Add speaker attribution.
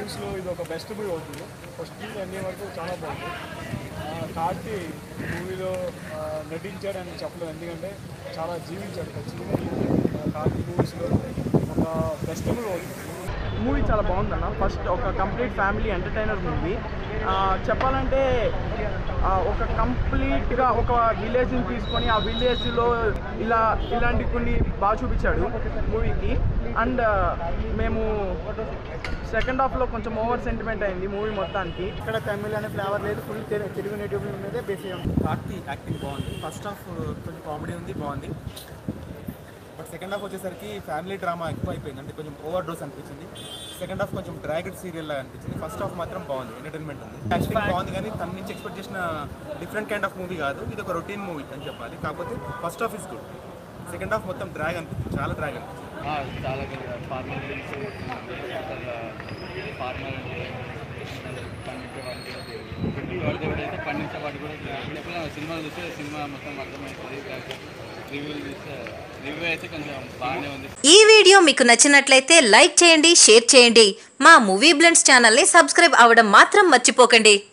Speaker 1: మూవీస్లో ఇది ఒక బెస్ట్ మూవీ అవుతుంది ఫస్ట్ నుంచి అన్ని వరకు చాలా బాగుంది ఆ, కార్తీ మూవీలో ఆ, నటించాడని చెప్పలేదు ఎందుకంటే చాలా జీవించాడు ఖచ్చితంగా ఆ, కార్తీ మూవీస్లో ఒక బెస్ట్ మూవీ అవుతుంది
Speaker 2: మూవీ చాలా బాగుందన్న ఫస్ట్ ఒక కంప్లీట్ ఫ్యామిలీ ఎంటర్టైనర్ మూవీ చెప్పాలంటే ఆ, ఒక కంప్లీట్గా ఒక విలేజ్ని తీసుకొని ఆ విలేజ్లో ఇలా ఇలాంటి కొన్ని బాగా చూపించాడు మూవీకి అండ్ మేము సెకండ్ హాఫ్లో కొంచెం ఓవర్ సెంటిమెంట్ అయింది మూవీ మొత్తానికి
Speaker 3: ఇక్కడ తమిళ్ అనే ఫ్లేవర్ లేదు ఫుల్ తెలుగు నేటివ్ మీదే బేస్ అయ్యి ఉంది
Speaker 4: కార్తీ యాక్టింగ్ బాగుంది ఫస్ట్ హాఫ్ కొంచెం కామెడీ ఉంది బాగుంది బట్ సెకండ్ హాఫ్ వచ్చేసరికి ఫ్యామిలీ డ్రామా ఎక్కువ అయిపోయింది అంటే కొంచెం ఓవర్ డోస్ అనిపించింది సెకండ్ హాఫ్ కొంచెం డ్రాగెడ్ సీరియల్ లాగా అనిపించింది ఫస్ట్ హాఫ్ మాత్రం బాగుంది ఎంటర్టైన్మెంట్ ఉంది యాక్టింగ్ బాగుంది కానీ తన నుంచి ఎక్స్పెక్ట్ చేసిన డిఫరెంట్ కైండ్ ఆఫ్ మూవీ కాదు ఇది ఒక రొటీన్ మూవీ అని చెప్పాలి కాకపోతే first half is good second half మొత్తం డ్రాగ్ అనిపించింది చాలా డ్రాగ్ అనిపించింది
Speaker 5: ఆ, చాలా ఫార్మల్ గురించి ఫార్మల్ పండించే వాడు కూడా పెట్టి వాడి దేవుడు అయితే పండించే వాడు కూడా ఎప్పుడైనా సినిమా చూస్తే సినిమా మొత్తం అర్థమవుతుంది రివ్యూలు చూస్తే రివ్యూ అయితే కొంచెం బాగానే ఉంది
Speaker 6: ఈ వీడియో మీకు నచ్చినట్లయితే లైక్ చేయండి షేర్ చేయండి మా మూవీ బ్లెండ్స్ ఛానల్ని సబ్స్క్రైబ్ అవ్వడం మాత్రం మర్చిపోకండి